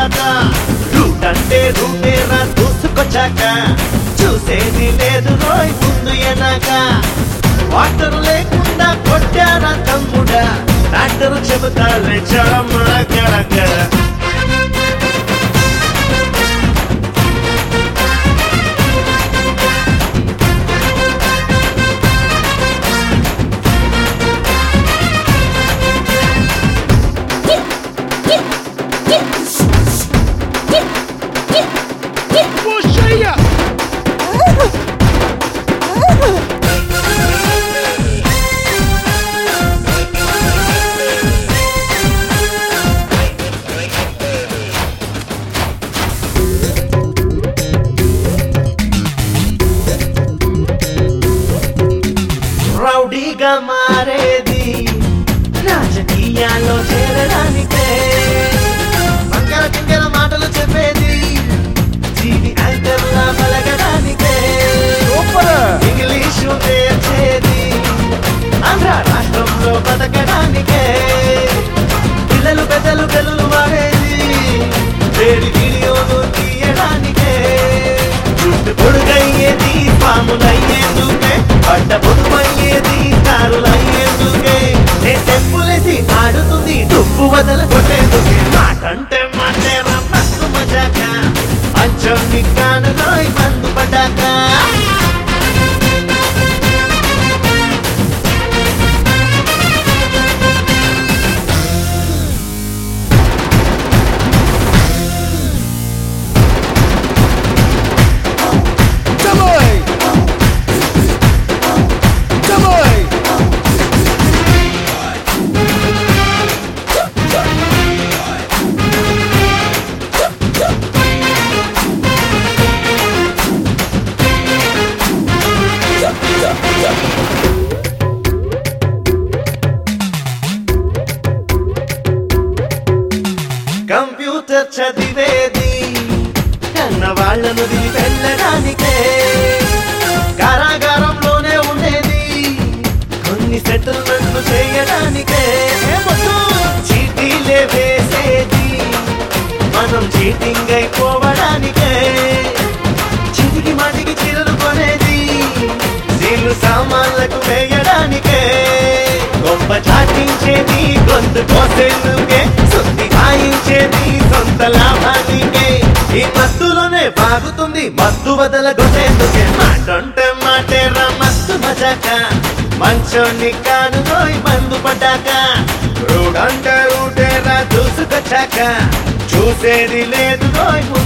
మాట రూట్ అంటే రూటే రా దూసుకొచ్చాక చూసేది లేదు రోయ్ ముందు ఎనక వాటర్ లేకుండా కొట్టారా తమ్ముడా డాక్టర్ చెబుతారే చడమడ గడగడ Poxa! రౌడీగా మారేది రాజకీయాల్లో చేరడానికే వంకర కింకర మాటలు చెప్పేది జీవి యాంకర్లా పలకడానికే ఇంగ్లీషు నేర్చేది ఆంధ్ర రాష్ట్రంలో బతకడానికే పిల్లలు పెద్దలు పిల్లలు వాడేది వేడి వీడియోలు తీయడానికే చుట్టు పొడుగయ్యేది పాములయ్యేందుకే పడ్డ పొడుమయ్యేది కారులయ్యేందుకే నే టెంపులేసి ఆడుతుంది డుప్పు వదల కొట్టేందుకే మాటంటే మాటే మస్తు మజాక అచ్చం నిక్కాను రోయ్ మందు పడ్డాక Давай! Давай! కంప్యూటర్ చదివేది కన్న వాళ్ళను దిగి వెళ్ళడానికే కారాగారంలోనే ఉండేది కొన్ని సెటిల్మెంట్లు చేయడానికే చీటీలే వేసేది మనం చీటింగ్ అయిపోవడానికే చిటికి మాటికి చీరలు కొనేది నీళ్లు సామాన్లకు వేయడానికే గొప్ప చాటించేది గొంతు కోసేందుకే సుత్తి వాయించేది సొంత లాభానికే ఈ మత్తులోనే బాగుతుంది మత్తు వదల కొట్టేందుకే మాటంటే మాటే రా మస్తు మజాక మంచోన్ని కాను రోయ్ మందు పడ్డాక రూడంటే రూటే రా దూసుకొచ్చాక చూసేది లేదు రోయ్